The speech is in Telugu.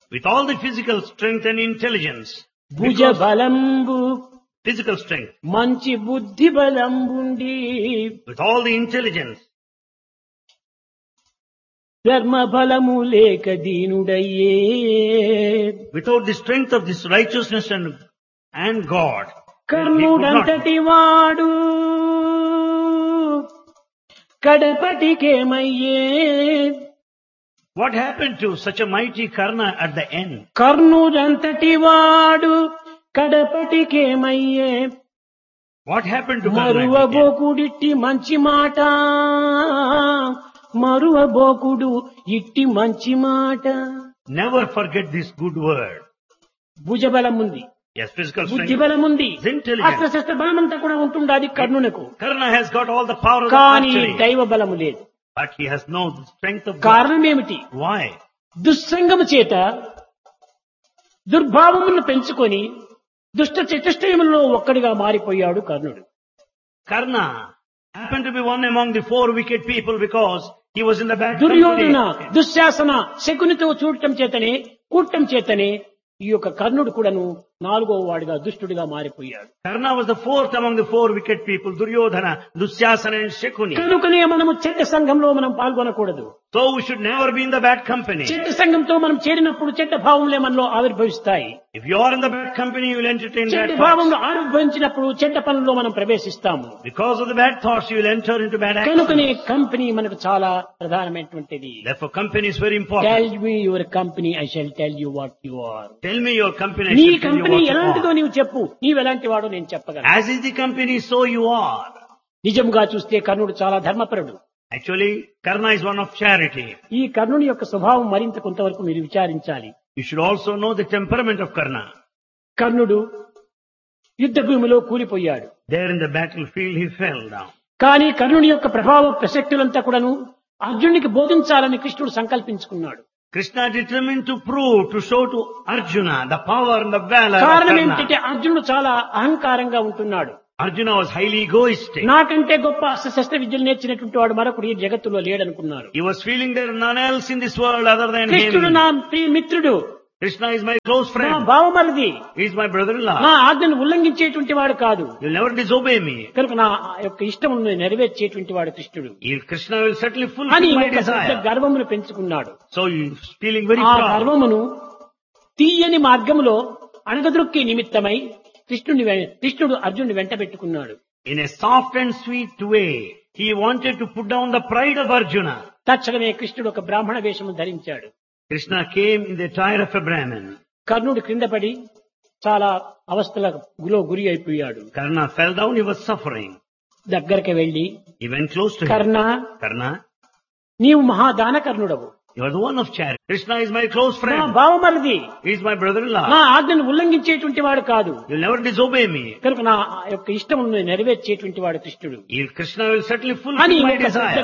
with all the physical strength and intelligence. భుజ Because బలంబు physical strength, మంచి బుద్ధి బలంబుండి with all the intelligence, ధర్మ బలము లేక దీనుడయ్యే without the strength of this righteousness and, and God, he could not. కర్ణుడంతటి వాడు కడపటికేమయ్యే What happened to such a mighty Karna at the end? కర్ణుడంతటి వాడు కడపటికేమయ్యే What happened to Karna? at the end? మరువబోకుడిట్టి మంచి మాట మరువబోకుడు ఇట్టి మంచి మాట Never forget this good word. భుజబలం ఉంది Yes, physical బుద్ధి strength. బలం ఉంది His intelligence. అస్త్రశస్త్ర బలం అంతా కూడా ఉంటుండాది కర్ణునకు Karna has got all the power of the కానీ archery, దైవ బలము లేదు but he has no strength of God. కారణం ఏమిటి Why? దుస్సంగము చేత దుర్భావములను పెంచుకొని దుష్ట చతుష్టయములలో ఒక్కడిగా మారిపోయాడు కర్ణుడు Karna happened to be one among the four wicked people because he was in the bad Duryodhana company. Dushasana శకునితో చూడటం చేతనే కూడటం చేతనే ఈ యొక్క కర్ణుడు కూడాను నాలుగో వాడిగా దుష్టుడిగా మారిపోయాడు Karna was the fourth among the four wicked people, Duryodhana, Dusyasana and Shakuni. కనుకనే మనము చెడ్డ సంఘంలో మనం పాల్గొనకూడదు So we should never be in the bad company. చెడ్డ సంఘంతో మనం చేరినప్పుడు చెడ్డ భావములే మనలో ఆవిర్భవిస్తాయి If you are in the bad company, you will entertain చెడ్డ bad thoughts. భావంలో ఆవిర్భవించినప్పుడు చెడ్డ పనుల్లో మనం ప్రవేశిస్తాము Because of the bad thoughts, you will enter into bad కనుకనే actions. కంపెనీ మనకు చాలా ప్రధానమైనటువంటిది Therefore, company is very important. Tell me your company I shall tell you what you are Tell me your company, I నీ shall tell you company what you ఎలాంటిదో are. నీవు చెప్పు నీవు ఎలాంటి వాడో నేను చెప్పగలను As is the company, so you are. నిజంగా చూస్తే కర్ణుడు చాలా ధర్మపరుడు Actually, Karna is one of charity. ఈ కర్ణుని యొక్క స్వభావం మరింత కొంతవరకు మీరు విచారించాలి You should also know the temperament of Karna. కర్ణుడు యుద్ధ భూమిలో కూలిపోయాడు There in the battlefield, he fell down. కానీ కర్ణుని యొక్క ప్రభావ ప్రసక్తులంతా కూడాను అర్జునుడికి బోధించాలని కృష్ణుడు సంకల్పించుకున్నాడు Krishna determined to prove, to show to Arjuna the power and the valor of కారణం Karna. ఏమిటంటే అర్జునుడు చాలా అహంకారంగా ఉంటున్నాడు Arjuna was highly egoistic. నాకంటే గొప్ప అస్త్ర శస్త్ర విద్యలు నేర్చినటువంటి వాడు మరొకడు ఈ జగత్తులో లేడనుకున్నారు He was feeling there none else in this world other than కృష్ణుడు him. నా ప్రియ మిత్రుడు Krishna is my close నా friend. భావమరిది He is my brother-in-law. నా ఆజ్ఞను ఉల్లంఘించేటువంటి వాడు కాదు You'll never disobey me. కనుక నా యొక్క ఇష్టం నెరవేర్చేటువంటి వాడు కృష్ణుడు He- Krishna will certainly అని fulfill my ఒక పెద్ద desire. గర్వమును పెంచుకున్నాడు So he's feeling very ఆ proud. గర్వమును తీయని మార్గములో అణగదృక్కి నిమిత్తమై కృష్ణుని వె- కృష్ణుడు అర్జునుడి వెంట పెట్టుకున్నాడు In a soft and sweet way, he wanted to put down the pride of Arjuna. తక్షణమే కృష్ణుడు ఒక బ్రాహ్మణ వేషము ధరించాడు Krishna came in the attire of a Brahmin. కర్ణుడు క్రింద పడి చాలా అవస్థల గులో గురి అయిపోయాడు Karna fell down, he was suffering. దగ్గరికి వెళ్లి He went close to him. Karna Karna, నీవు మహాదాన కర్ణుడవు you are the one of charity. Krishna is my close నా friend. భావమరిది He is my brother-in-law. నా ఆజ్ఞను ఉల్లంఘించేటువంటి వాడు కాదు You'll never disobey me. కనుక నా యొక్క ఇష్టం నెరవేర్చేటువంటి వాడు కృష్ణుడు He- Krishna will certainly అని fulfill my ఒక పెద్ద desire.